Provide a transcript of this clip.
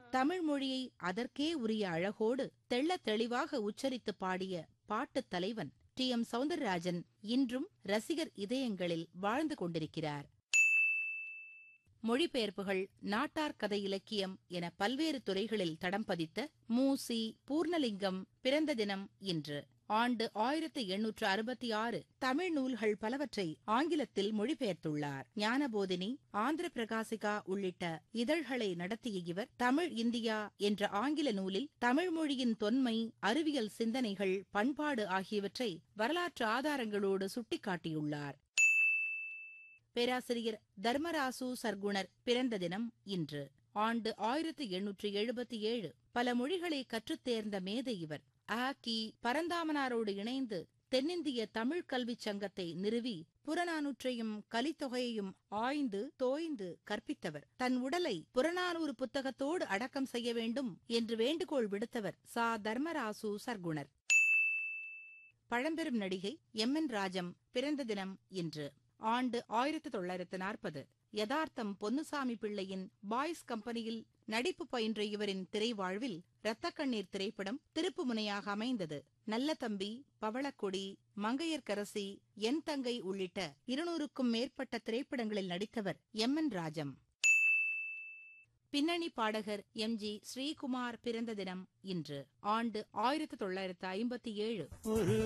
தமிழ் மொழியை அதற்கே உரிய அழகோடு தெள்ளத் தெளிவாக உச்சரித்து பாடிய பாட்டுத் தலைவன் டி எம் சௌந்தரராஜன் இன்றும் ரசிகர் இதயங்களில் வாழ்ந்து கொண்டிருக்கிறார் மொழிபெயர்ப்புகள் நாட்டார் கதை இலக்கியம் என பல்வேறு துறைகளில் தடம் பதித்த மு சி பூர்ணலிங்கம் பிறந்த தினம் இன்று ஆண்டு ஆயிரத்தி எண்ணூற்று அறுபத்தி ஆறு தமிழ் நூல்கள் பலவற்றை ஆங்கிலத்தில் மொழிபெயர்த்துள்ளார் ஞானபோதினி ஆந்திர பிரகாசிகா உள்ளிட்ட இதழ்களை நடத்திய இவர் தமிழ் இந்தியா என்ற ஆங்கில நூலில் தமிழ் மொழியின் தொன்மை அறிவியல் சிந்தனைகள் பண்பாடு ஆகியவற்றை வரலாற்று ஆதாரங்களோடு சுட்டிக்காட்டியுள்ளார் பேராசிரியர் தர்மராசு சர்க்குணர் பிறந்த தினம் இன்று ஆண்டு ஆயிரத்தி எண்ணூற்று எழுபத்தி ஏழு பல மொழிகளை கற்றுத் தேர்ந்த மேதை இவர் அ கி பரந்தாமனாரோடு இணைந்து தென்னிந்திய தமிழ் கல்விச் சங்கத்தை நிறுவி புறநானூற்றையும் கலித்தொகையையும் ஆய்ந்து தோய்ந்து கற்பித்தவர் தன் உடலை புறநானூறு புத்தகத்தோடு அடக்கம் செய்ய வேண்டும் என்று வேண்டுகோள் விடுத்தவர் சா தர்மராசு சர்க்குணர் பழம்பெரும் நடிகை எம் என் ராஜம் பிறந்த தினம் இன்று ஆண்டு ஆயிரத்தி தொள்ளாயிரத்து நாற்பது யதார்த்தம் பொன்னுசாமி பிள்ளையின் பாய்ஸ் கம்பெனியில் நடிப்பு பயின்ற இவரின் திரைவாழ்வில் இரத்தக்கண்ணீர் திரைப்படம் திருப்பு முனையாக அமைந்தது நல்ல தம்பி பவளக்கொடி மங்கையர்க்கரசி என் தங்கை உள்ளிட்ட இருநூறுக்கும் மேற்பட்ட திரைப்படங்களில் நடித்தவர் எம் என் ராஜம் பின்னணி பாடகர் எம் ஜி ஸ்ரீகுமார் பிறந்த தினம் இன்று ஆண்டு ஆயிரத்தி தொள்ளாயிரத்து ஐம்பத்தி ஏழு ஒரு